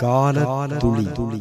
கால துளி துளி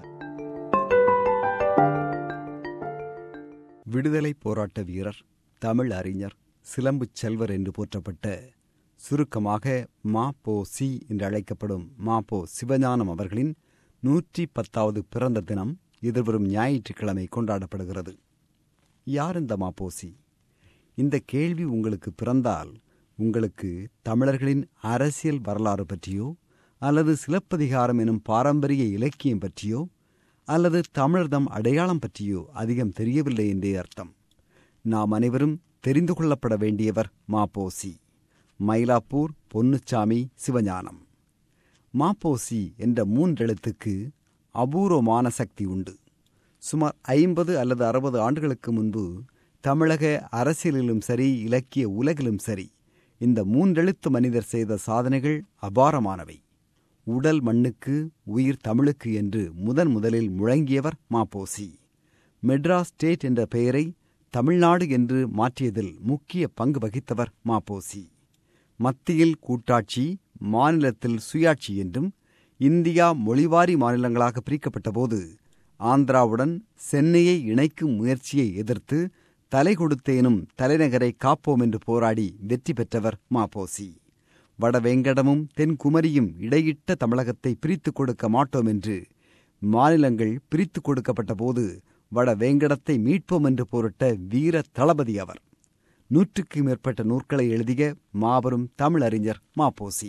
விடுதலை போராட்ட வீரர் தமிழ் அறிஞர் சிலம்புச் செல்வர் என்று போற்றப்பட்ட சுருக்கமாக மா போ சி என்று அழைக்கப்படும் மா போ சிவஞானம் அவர்களின் நூற்றி பத்தாவது பிறந்த தினம் எதிர்வரும் ஞாயிற்றுக்கிழமை கொண்டாடப்படுகிறது யார் இந்த மாப்போசி இந்த கேள்வி உங்களுக்கு பிறந்தால் உங்களுக்கு தமிழர்களின் அரசியல் வரலாறு பற்றியோ அல்லது சிலப்பதிகாரம் எனும் பாரம்பரிய இலக்கியம் பற்றியோ அல்லது தமிழர்தம் அடையாளம் பற்றியோ அதிகம் தெரியவில்லை என்றே அர்த்தம் நாம் அனைவரும் தெரிந்து கொள்ளப்பட வேண்டியவர் மாப்போசி மயிலாப்பூர் பொன்னுச்சாமி சிவஞானம் மாப்போசி என்ற மூன்றெழுத்துக்கு அபூர்வமான சக்தி உண்டு சுமார் ஐம்பது அல்லது அறுபது ஆண்டுகளுக்கு முன்பு தமிழக அரசியலிலும் சரி இலக்கிய உலகிலும் சரி இந்த மூன்றெழுத்து மனிதர் செய்த சாதனைகள் அபாரமானவை உடல் மண்ணுக்கு உயிர் தமிழுக்கு என்று முதன் முதலில் முழங்கியவர் மாப்போசி மெட்ராஸ் ஸ்டேட் என்ற பெயரை தமிழ்நாடு என்று மாற்றியதில் முக்கிய பங்கு வகித்தவர் மாப்போசி மத்தியில் கூட்டாட்சி மாநிலத்தில் சுயாட்சி என்றும் இந்தியா மொழிவாரி மாநிலங்களாக பிரிக்கப்பட்டபோது ஆந்திராவுடன் சென்னையை இணைக்கும் முயற்சியை எதிர்த்து தலை கொடுத்தேனும் தலைநகரை காப்போம் என்று போராடி வெற்றி பெற்றவர் மாப்போசி வடவேங்கடமும் தென்குமரியும் இடையிட்ட தமிழகத்தை பிரித்துக் கொடுக்க மாட்டோம் என்று மாநிலங்கள் பிரித்துக் கொடுக்கப்பட்ட போது வட வேங்கடத்தை மீட்போம் என்று போரிட்ட வீர தளபதி அவர் நூற்றுக்கு மேற்பட்ட நூற்களை எழுதிய மாபெரும் தமிழறிஞர் மாப்போசி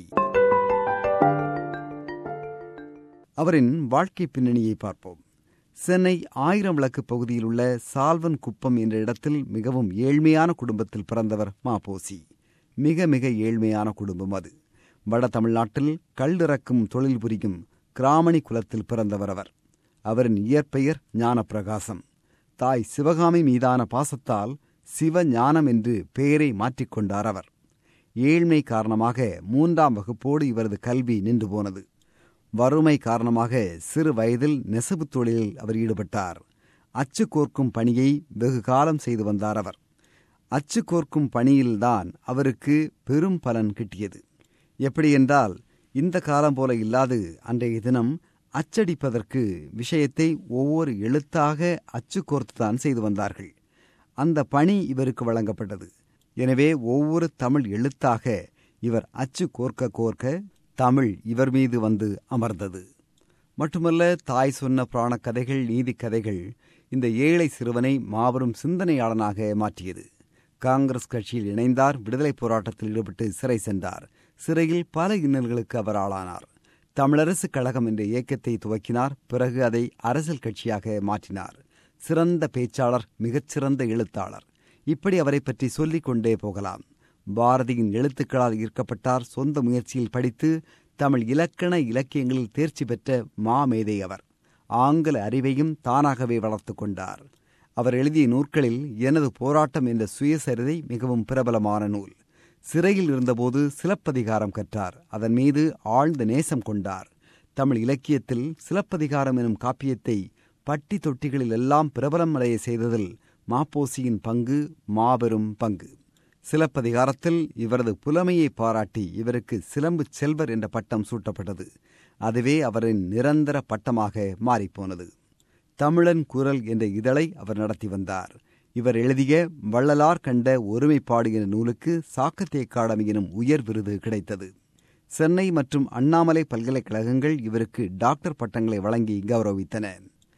அவரின் வாழ்க்கை பின்னணியை பார்ப்போம் சென்னை ஆயிரம் விளக்கு பகுதியில் உள்ள சால்வன் குப்பம் என்ற இடத்தில் மிகவும் ஏழ்மையான குடும்பத்தில் பிறந்தவர் மாப்போசி மிக மிக ஏழ்மையான குடும்பம் அது வட தமிழ்நாட்டில் கல்லிறக்கும் தொழில் புரியும் கிராமணி குலத்தில் பிறந்தவர் அவர் அவரின் இயற்பெயர் ஞானப்பிரகாசம் தாய் சிவகாமி மீதான பாசத்தால் சிவஞானம் என்று பெயரை மாற்றிக்கொண்டார் அவர் ஏழ்மை காரணமாக மூன்றாம் வகுப்போடு இவரது கல்வி நின்று போனது வறுமை காரணமாக சிறு வயதில் நெசவுத் தொழிலில் அவர் ஈடுபட்டார் அச்சு கோர்க்கும் பணியை வெகு காலம் செய்து வந்தார் அவர் அச்சு கோர்க்கும் பணியில்தான் அவருக்கு பெரும் பலன் கிட்டியது எப்படியென்றால் இந்த காலம் போல இல்லாது அன்றைய தினம் அச்சடிப்பதற்கு விஷயத்தை ஒவ்வொரு எழுத்தாக அச்சு கோர்த்துதான் செய்து வந்தார்கள் அந்த பணி இவருக்கு வழங்கப்பட்டது எனவே ஒவ்வொரு தமிழ் எழுத்தாக இவர் அச்சு கோர்க்க கோர்க்க தமிழ் இவர் மீது வந்து அமர்ந்தது மட்டுமல்ல தாய் சொன்ன புராணக் கதைகள் நீதிக் கதைகள் இந்த ஏழை சிறுவனை மாபெரும் சிந்தனையாளனாக மாற்றியது காங்கிரஸ் கட்சியில் இணைந்தார் விடுதலைப் போராட்டத்தில் ஈடுபட்டு சிறை சென்றார் சிறையில் பல இன்னல்களுக்கு அவர் ஆளானார் தமிழரசு கழகம் என்ற இயக்கத்தை துவக்கினார் பிறகு அதை அரசியல் கட்சியாக மாற்றினார் சிறந்த பேச்சாளர் மிகச்சிறந்த எழுத்தாளர் இப்படி அவரை பற்றி சொல்லிக் கொண்டே போகலாம் பாரதியின் எழுத்துக்களால் ஈர்க்கப்பட்டார் சொந்த முயற்சியில் படித்து தமிழ் இலக்கண இலக்கியங்களில் தேர்ச்சி பெற்ற மாமேதை அவர் ஆங்கில அறிவையும் தானாகவே வளர்த்து கொண்டார் அவர் எழுதிய நூற்களில் எனது போராட்டம் என்ற சுயசரிதை மிகவும் பிரபலமான நூல் சிறையில் இருந்தபோது சிலப்பதிகாரம் கற்றார் அதன் மீது ஆழ்ந்த நேசம் கொண்டார் தமிழ் இலக்கியத்தில் சிலப்பதிகாரம் எனும் காப்பியத்தை பட்டி தொட்டிகளில் எல்லாம் பிரபலம் அடைய செய்ததில் மாப்போசியின் பங்கு மாபெரும் பங்கு சிலப்பதிகாரத்தில் இவரது புலமையை பாராட்டி இவருக்கு சிலம்பு செல்வர் என்ற பட்டம் சூட்டப்பட்டது அதுவே அவரின் நிரந்தர பட்டமாக மாறிப்போனது தமிழன் குரல் என்ற இதழை அவர் நடத்தி வந்தார் இவர் எழுதிய வள்ளலார் கண்ட ஒருமைப்பாடு என்ற நூலுக்கு சாக்கத்திய அகாடமி எனும் உயர் விருது கிடைத்தது சென்னை மற்றும் அண்ணாமலை பல்கலைக்கழகங்கள் இவருக்கு டாக்டர் பட்டங்களை வழங்கி கௌரவித்தன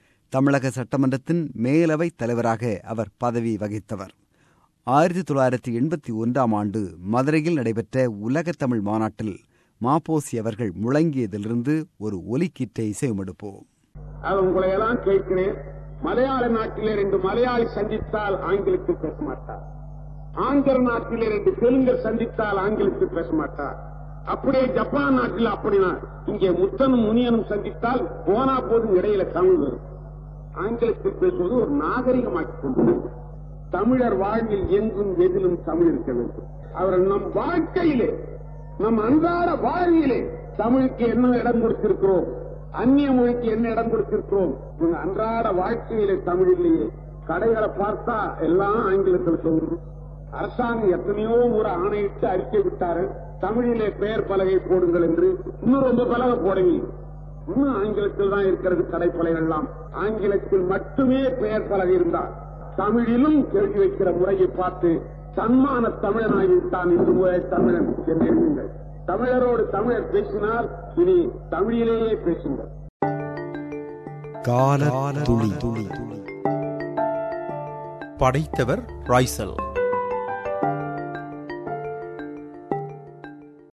தமிழக சட்டமன்றத்தின் மேலவை தலைவராக அவர் பதவி வகித்தவர் ஆயிரத்தி தொள்ளாயிரத்தி எண்பத்தி ஒன்றாம் ஆண்டு மதுரையில் நடைபெற்ற உலக தமிழ் மாநாட்டில் மாப்போசி அவர்கள் முழங்கியதிலிருந்து ஒரு ஒலிக்கீற்றை செய்வெடுப்போம் அது உங்களை எல்லாம் கேட்கிறேன் மலையாள நாட்டிலே ரெண்டு மலையாளி சந்தித்தால் ஆங்கிலத்தில் பேச மாட்டார் ஆந்திர நாட்டிலே ரெண்டு தெலுங்கர் சந்தித்தால் ஆங்கிலத்தில் பேச மாட்டார் அப்படியே ஜப்பான் நாட்டில் அப்படினா இங்கே முத்தனும் முனியனும் சந்தித்தால் போனா போதும் இடையில தமிழ் வரும் ஆங்கிலத்தில் பேசுவது ஒரு நாகரிகமாக்கிக் கொண்டது தமிழர் வாழ்வில் எங்கும் எதிலும் தமிழ் இருக்க வேண்டும் அவர் நம் வாழ்க்கையிலே நம் அன்றாட வாழ்விலே தமிழுக்கு என்ன இடம் கொடுத்திருக்கிறோம் அந்நிய மொழிக்கு என்ன இடம் கொடுத்திருக்கிறோம் உங்க அன்றாட வாழ்க்கையிலே தமிழ் இல்லையே கடைகளை பார்த்தா எல்லாம் ஆங்கிலத்தில் சொல்றோம் அரசாங்கம் எத்தனையோ ஒரு ஆணையிட்டு அறிக்கை விட்டாரு தமிழிலே பெயர் பலகை போடுங்கள் என்று இன்னும் ரொம்ப பலகை போடுங்க இன்னும் ஆங்கிலத்தில் தான் இருக்கிறது கடைப்பலைகள் எல்லாம் ஆங்கிலத்தில் மட்டுமே பெயர் பலகை இருந்தால் தமிழிலும் கேள்வி வைக்கிற முறையை பார்த்து தன்மான தமிழனாகிவிட்டான் இந்து முறை தமிழன் என்று எண்ணுங்கள் தமிழரோடு தமிழர் பேசினால் இனி தமிழிலேயே பேசுங்கள் கால துளி துளி படைத்தவர் ராய்சல்